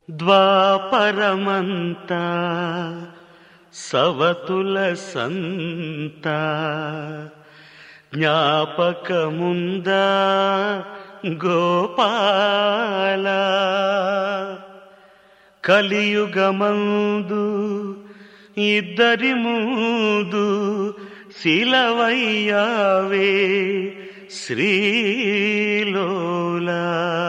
ద్వాపరమంతా సవతుల సంత జ్ఞాపకముందా గోపాల కలియుగమందు ఇద్దరి ముందు శిలవయ్యావే శ్రీలోలా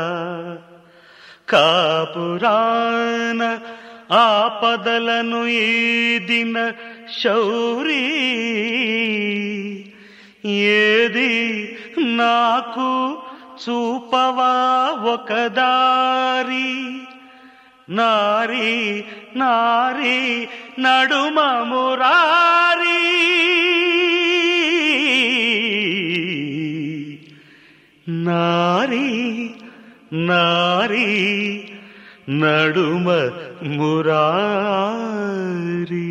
కాపురాన ఆపదలను ఈదిన శౌరీ ఏది నాకు చూపవా ఒక దారి నారి నారి నడుమ మురారి నారి నారి నడుమ మురారి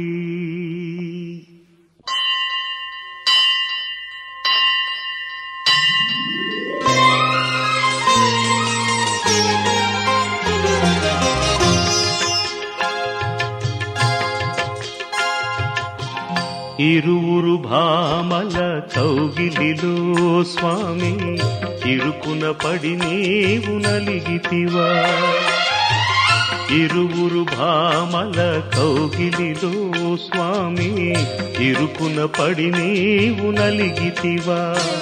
ఇరువురు భామల కౌగిలిలో స్వామి ఇరుకున పడి నీవు నలిగితివా ఇరువురు భామల కౌగిలిలో స్వామి ఇరుకున పడి నీవు నలిగితివా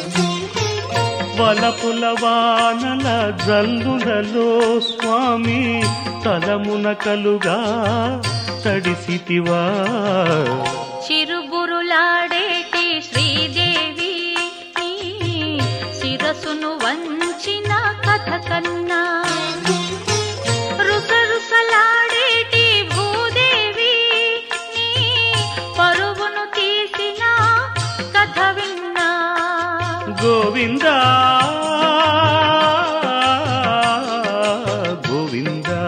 వలపుల వానల జల్లులలో స్వామి తలమున కలుగా తడిసితివా చిరుబురులాడేటి శ్రీదేవి నీ శిరసును వంచిన కథ కన్నా రుసరుసలాడేటి భూదేవి నీ పరుగును తీసిన కథ విన్నా గోవిందా గోవిందా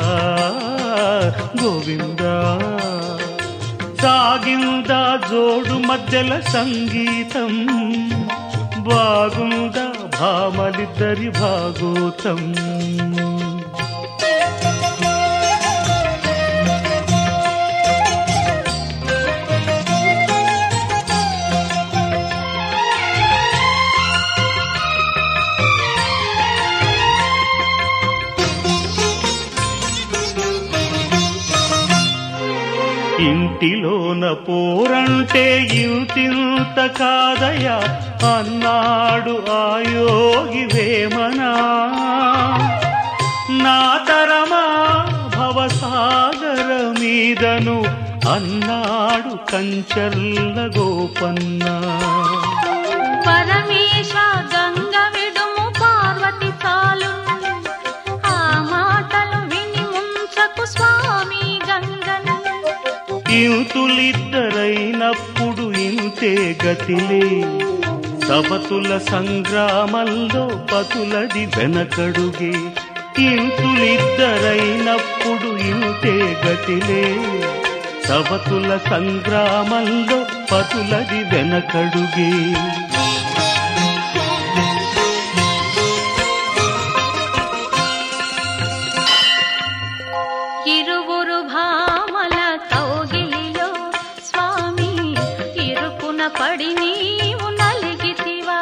గోవిందా సాగిందా జోడు మధ్యల సంగీతం బాగుందా భామలిద్దరి భాగోతం ఇంటిలోన పోరంటే ఇంతింత కాదయా అన్నాడు ఆయోగి వేమనా నా తరమా భవసాగర మీదను అన్నాడు కంచర్ల గోపన్నా పరమేశ గంగ విడుము పార్వతి చాలు ఆ మాటలు విని ముంచకు స్వామి గంగను ఇంతులిద్దరైనప్పుడు ఇంతే గతిలే సబతుల సంగ్రామంలో పతులది వెనకడుగే ఇంతులిద్దరైనప్పుడు ఇంతే గతిలే సబతుల సంగ్రామంలో పతులది వెనకడుగే ఇరువురు భామల కౌగిలిలో స్వామి ఇరుకున పడి నీవు నలిగితివా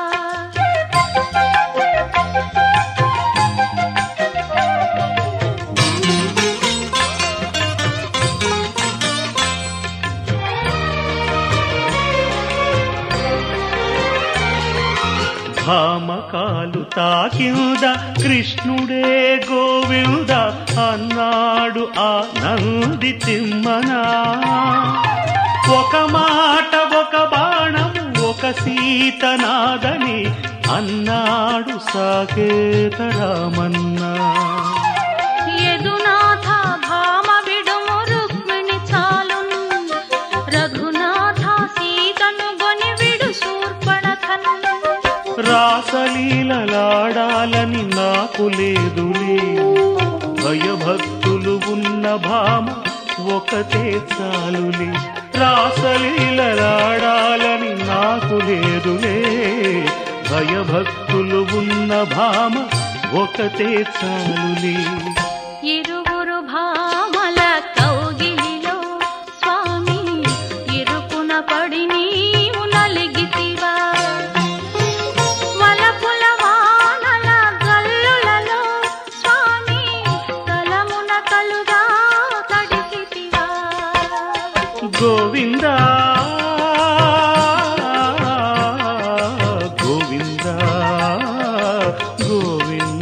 భామకాలు తాకింద కృష్ణుడే గోవింద అన్నాడు ఆ నంది తిమ్మనా ఒక మాట ఒక బాణం ఒక సీతనాదని అన్నాడు సాకేత రామన్నా యదునాథ భామ విడుము రుక్మిణి చాలున్ రఘునాథ సీతను గొని విడు శూర్పణఖను రాసలీలలాడాలని నాకు లేదులే భయభక్తులు ఉన్న భామ ఒకటే చాలులే రాసలీలలాడాలని నాకు లేదులే భయభక్తులు ఉన్న భామ ఒకటే చాలులే ఇరువురు భా గోవింద గోవింద గోవింద